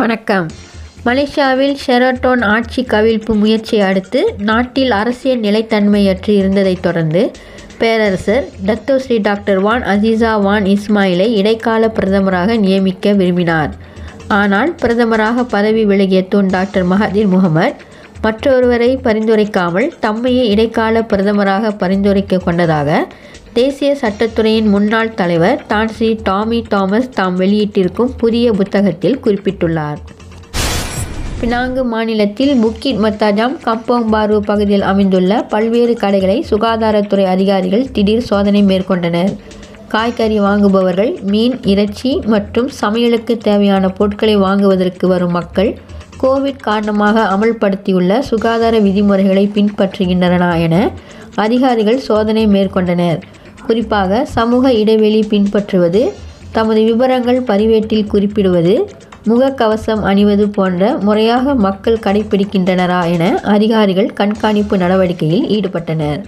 வணக்கம் மலேசியாவில் ஷெரட்டோன் ஆட்சி கவிழ்ப்பு முயற்சியை அடுத்து நாட்டில் அரசியல் நிலைத்தன்மையற்று இருந்ததைத் தொடர்ந்து பேரரசர் Dato Sri doctor Wan Azizah Wan இஸ்மாயிலை இடைக்கால பிரதமராக நியமிக்க விரும்பினார் ஆனால் பிரதமராக பதவி விலகிய தூண் டாக்டர் மஹதிர் முகமது மற்றொருவரை பரிந்துரைக்காமல் தம்மையே இடைக்கால பிரதமராக பரிந்துரைக்க கொண்டதாக தேசிய சட்டத்துறையின் முன்னாள் தலைவர் தான் ஸ்ரீ டாமி தாமஸ் தாம் வெளியிட்டிருக்கும் புதிய புத்தகத்தில் குறிப்பிட்டுள்ளார் பினாங்கு மாநிலத்தில் புக்கிட் மத்தாஜாம் கம்போங் பாரு பகுதியில் அமைந்துள்ள பல்வேறு கடைகளை சுகாதாரத்துறை அதிகாரிகள் திடீர் சோதனை மேற்கொண்டனர் காய்கறி வாங்குபவர்கள் மீன் இறைச்சி மற்றும் சமையலுக்கு தேவையான பொருட்களை வாங்குவதற்கு வரும் மக்கள் கோவிட் காரணமாக அமல்படுத்தியுள்ள சுகாதார விதிமுறைகளை பின்பற்றுகின்றனா என அதிகாரிகள் சோதனை மேற்கொண்டனர் குறிப்பாக சமூக இடைவெளி பின்பற்றுவது தமது விவரங்கள் பதிவேட்டில் குறிப்பிடுவது முகக்கவசம் அணிவது போன்ற முறையாக மக்கள் கடைபிடிக்கின்றனரா என அதிகாரிகள் கண்காணிப்பு நடவடிக்கையில் ஈடுபட்டனர்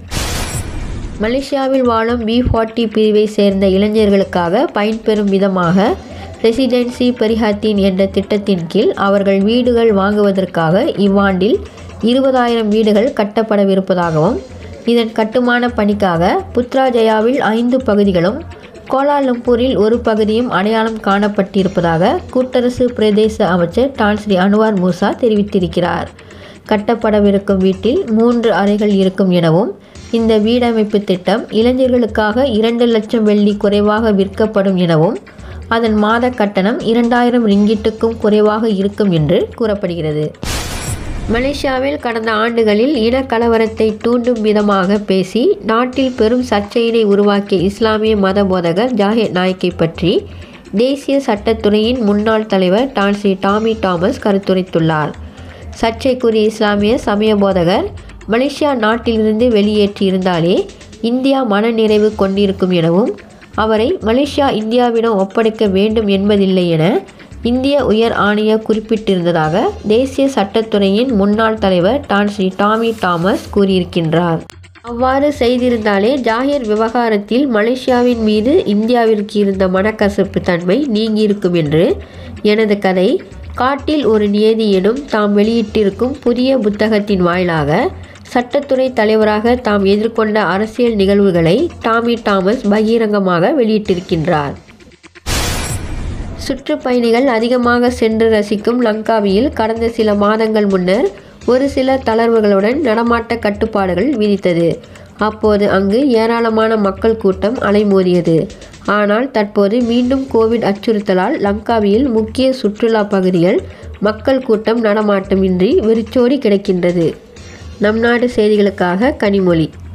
மலேசியாவில் வாழும் பி ஃபார்ட்டி பிரிவை சேர்ந்த இளைஞர்களுக்காக பயன்பெறும் விதமாக ரெசிடென்சி பரிஹாத்தின் என்ற திட்டத்தின் கீழ் அவர்கள் வீடுகள் வாங்குவதற்காக இவ்வாண்டில் இருபதாயிரம் வீடுகள் கட்டப்படவிருப்பதாகவும் இதன் கட்டுமான பணிக்காக புத்ராஜயாவில் ஐந்து பகுதிகளும் கோலாலம்பூரில் ஒரு பகுதியும் அடையாளம் காணப்பட்டிருப்பதாக கூட்டரசு பிரதேச அமைச்சர் டான் ஸ்ரீ அனுவார் மூசா தெரிவித்திருக்கிறார் கட்டப்படவிருக்கும் வீட்டில் மூன்று அறைகள் இருக்கும் எனவும் இந்த வீடமைப்பு திட்டம் இளைஞர்களுக்காக இரண்டு லட்சம் வெள்ளி குறைவாக விற்கப்படும் எனவும் அதன் மாத கட்டணம் இரண்டாயிரம் ரிங்கிட்டுக்கும் குறைவாக இருக்கும் என்று கூறப்படுகிறது மலேசியாவில் கடந்த ஆண்டுகளில் இனக்கலவரத்தை தூண்டும் விதமாக பேசி நாட்டில் பெரும் சர்ச்சையினை உருவாக்கிய இஸ்லாமிய மத போதகர் ஜாஹிர் நாய்க்கை பற்றி தேசிய சட்டத்துறையின் முன்னாள் தலைவர் டான் ஸ்ரீ டாமி தாமஸ் கருத்துரைத்துள்ளார் சர்ச்சைக்குரிய இஸ்லாமிய சமய போதகர் மலேசியா நாட்டிலிருந்து வெளியேற்றியிருந்தாலே இந்தியா மனநிறைவு கொண்டிருக்கும் எனவும் அவரை மலேசியா இந்தியாவிடம் ஒப்படைக்க வேண்டும் என்பதில்லை என இந்திய உயர் ஆணையர் குறிப்பிட்டிருந்ததாக தேசிய சட்டத்துறையின் முன்னாள் தலைவர் டான் ஸ்ரீ டாமி தாமஸ் கூறியிருக்கின்றார் அவ்வாறு செய்திருந்தாலே ஜாகிர் விவகாரத்தில் மலேசியாவின் மீது இந்தியாவிற்கு இருந்த மனக்கசப்பு தன்மை நீங்கியிருக்கும் என்று எனது கதை காட்டில் ஒரு நியதி எனும் தாம் வெளியிட்டிருக்கும் புதிய புத்தகத்தின் வாயிலாக சட்டத்துறை தலைவராக தாம் எதிர்கொண்ட அரசியல் நிகழ்வுகளை டாமி தாமஸ் பகிரங்கமாக வெளியிட்டிருக்கின்றார் சுற்றுப்பயணிகள் அதிகமாக சென்று ரசிக்கும் லங்காவியில் கடந்த சில மாதங்கள் முன்னர் ஒரு சில தளர்வுகளுடன் நடமாட்ட கட்டுப்பாடுகள் விதித்தது அப்போது அங்கு ஏராளமான மக்கள் கூட்டம் அலைமோதியது ஆனால் தற்போது மீண்டும் கோவிட் அச்சுறுத்தலால் லங்காவியில் முக்கிய சுற்றுலா பகுதிகள் மக்கள் கூட்டம் நடமாட்டமின்றி வெறிச்சோடி கிடக்கின்றது நம் நாடு செய்திகளுக்காக கனிமொழி